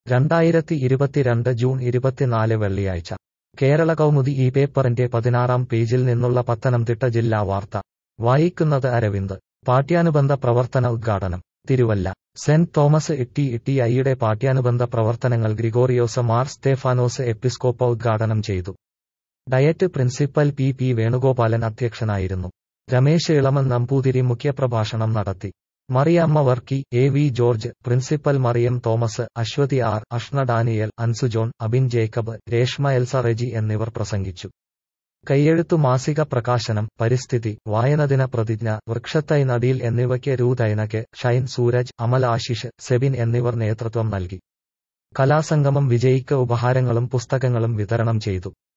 രണ്ടായിരത്തി ഇരുപത്തിരണ്ട് ജൂൺ ഇരുപത്തിനാല് വെള്ളിയാഴ്ച കേരള കൗമുദി ഈ പേപ്പറിന്റെ പതിനാറാം പേജിൽ നിന്നുള്ള പത്തനംതിട്ട ജില്ലാ വാർത്ത വായിക്കുന്നത് അരവിന്ദ് പാഠ്യാനുബന്ധ പ്രവർത്തന ഉദ്ഘാടനം തിരുവല്ല സെന്റ് തോമസ് ഇട്ടി ഇട്ടി ഐയുടെ പാഠ്യാനുബന്ധ പ്രവർത്തനങ്ങൾ ഗ്രിഗോറിയോസ് മാർ സ്തേഫാനോസ് എപ്പിസ്കോപ്പ ഉദ്ഘാടനം ചെയ്തു DIET principal P P Venugopalan അധ്യക്ഷനായിരുന്നു രമേശ് ഇളമൻ നമ്പൂതിരി മുഖ്യപ്രഭാഷണം നടത്തി Mariamma Varkey A V George principal Mariam Thomas Aswathy R Ashna Daniel Ansu John Abin Jacob Reshma Elsa Reji എന്നിവർ പ്രസംഗിച്ചു കൈയെഴുത്തു മാസിക പ്രകാശനം പരിസ്ഥിതി വായനദിന പ്രതിജ്ഞ വൃക്ഷത്തൈ നടിയിൽ എന്നിവയ്ക്ക് രൂതൈനക്ക് ഷൈൻ സൂരജ് അമൽ ആശിഷ് സെബിൻ എന്നിവർ നേതൃത്വം നൽകി കലാസംഗമം വിജയിക്ക് ഉപഹാരങ്ങളും പുസ്തകങ്ങളും വിതരണം ചെയ്തു